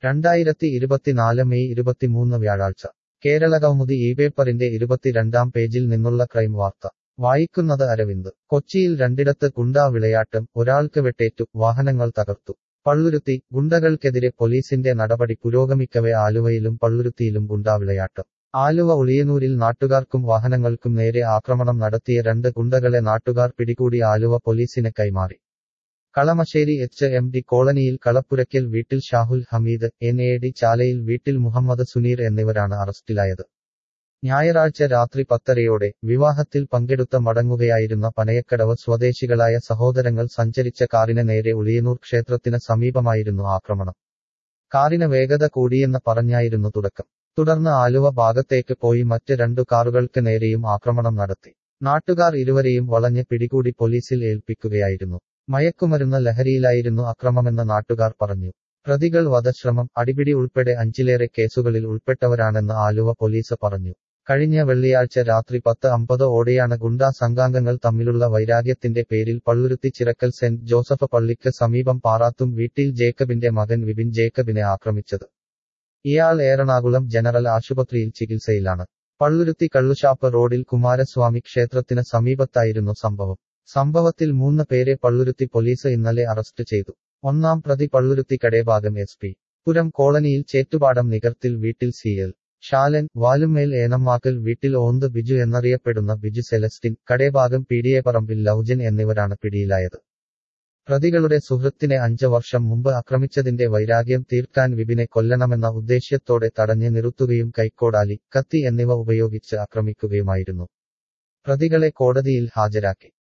രണ്ടായിരത്തി ഇരുപത്തിനാല് മെയ് ഇരുപത്തിമൂന്ന് വ്യാഴാഴ്ച കേരളകൗമുദി ഈ പേപ്പറിന്റെ ഇരുപത്തിരണ്ടാം പേജിൽ നിന്നുള്ള ക്രൈം വാർത്ത വായിക്കുന്നത് അരവിന്ദ് കൊച്ചിയിൽ രണ്ടിടത്ത് ഗുണ്ടാ വിളയാട്ടം ഒരാൾക്ക് വെട്ടേറ്റു വാഹനങ്ങൾ തകർത്തു പള്ളുരുത്തി ഗുണ്ടകൾക്കെതിരെ പോലീസിന്റെ നടപടി പുരോഗമിക്കവെ ആലുവയിലും പള്ളുരുത്തിയിലും ഗുണ്ടാ വിളയാട്ടം ആലുവ ഉളിയനൂരിൽ നാട്ടുകാർക്കും വാഹനങ്ങൾക്കും നേരെ ആക്രമണം നടത്തിയ രണ്ട് ഗുണ്ടകളെ നാട്ടുകാർ പിടികൂടി ആലുവ പോലീസിന് കൈമാറി കളമശ്ശേരി എച്ച് എം ഡി കോളനിയിൽ കളപ്പുരയ്ക്കൽ വീട്ടിൽ Shahul Hameed N A D ചാലയിൽ വീട്ടിൽ മുഹമ്മദ് സുനീർ എന്നിവരാണ് അറസ്റ്റിലായത് ഞായറാഴ്ച രാത്രി പത്തരയോടെ വിവാഹത്തിൽ പങ്കെടുത്ത മടങ്ങുകയായിരുന്ന പനയക്കടവ് സ്വദേശികളായ സഹോദരങ്ങൾ സഞ്ചരിച്ച കാറിന് നേരെ ഉളിയനൂർ ക്ഷേത്രത്തിന് സമീപമായിരുന്നു ആക്രമണം കാറിന് വേഗത കൂടിയെന്ന് പറഞ്ഞായിരുന്നു തുടക്കം തുടർന്ന് ആലുവ ഭാഗത്തേക്ക് പോയി മറ്റ് രണ്ടു കാറുകൾക്ക് നേരെയും ആക്രമണം നടത്തി നാട്ടുകാർ ഇരുവരെയും വളഞ്ഞ് പിടികൂടി പോലീസിൽ ഏൽപ്പിക്കുകയായിരുന്നു മയക്കുമരുന്ന് ലഹരിയിലായിരുന്നു അക്രമമെന്ന് നാട്ടുകാർ പറഞ്ഞു പ്രതികൾ വധശ്രമം അടിപിടി ഉൾപ്പെടെ അഞ്ചിലേറെ കേസുകളിൽ ഉൾപ്പെട്ടവരാണെന്ന് ആലുവ പോലീസ് പറഞ്ഞു കഴിഞ്ഞ വെള്ളിയാഴ്ച രാത്രി പത്ത് അമ്പത് ഓടെയാണ് ഗുണ്ടാ സംഘാംഗങ്ങൾ തമ്മിലുള്ള വൈരാഗ്യത്തിന്റെ പേരിൽ പള്ളുരുത്തി ചിറക്കൽ സെന്റ് ജോസഫ് പള്ളിക്ക് സമീപം പാറാത്തും വീട്ടിൽ ജേക്കബിന്റെ മകൻ വിപിൻ ജേക്കബിനെ ആക്രമിച്ചത് ഇയാൾ എറണാകുളം ജനറൽ ആശുപത്രിയിൽ ചികിത്സയിലാണ് പള്ളുരുത്തി കള്ളുഷാപ്പ് റോഡിൽ കുമാരസ്വാമി ക്ഷേത്രത്തിന് സമീപത്തായിരുന്നു സംഭവം സംഭവത്തിൽ മൂന്ന് പേരെ പള്ളുരുത്തി പോലീസ് ഇന്നലെ അറസ്റ്റ് ചെയ്തു ഒന്നാം പ്രതി പള്ളുരുത്തി കടേഭാഗം എസ് പി പുരം കോളനിയിൽ ചേറ്റുപാടം നികർത്തിൽ വീട്ടിൽ സി എൽ ഷാലൻ വാലുമേൽ ഏനമ്മാക്കൽ വീട്ടിൽ ഓന്ത് ബിജു എന്നറിയപ്പെടുന്ന ബിജു സെലസ്റ്റിൻ കടേഭാഗം പീഡിയപ്പറമ്പിൽ ലൗജൻ എന്നിവരാണ് പിടിയിലായത് പ്രതികളുടെ സുഹൃത്തിനെ അഞ്ച് വർഷം മുമ്പ് ആക്രമിച്ചതിന്റെ വൈരാഗ്യം തീർക്കാൻ വിപിനെ കൊല്ലണമെന്ന ഉദ്ദേശ്യത്തോടെ തടഞ്ഞു നിർത്തുകയും കൈക്കോടാലി കത്തി എന്നിവ ഉപയോഗിച്ച് ആക്രമിക്കുകയുമായിരുന്നു പ്രതികളെ കോടതിയിൽ ഹാജരാക്കി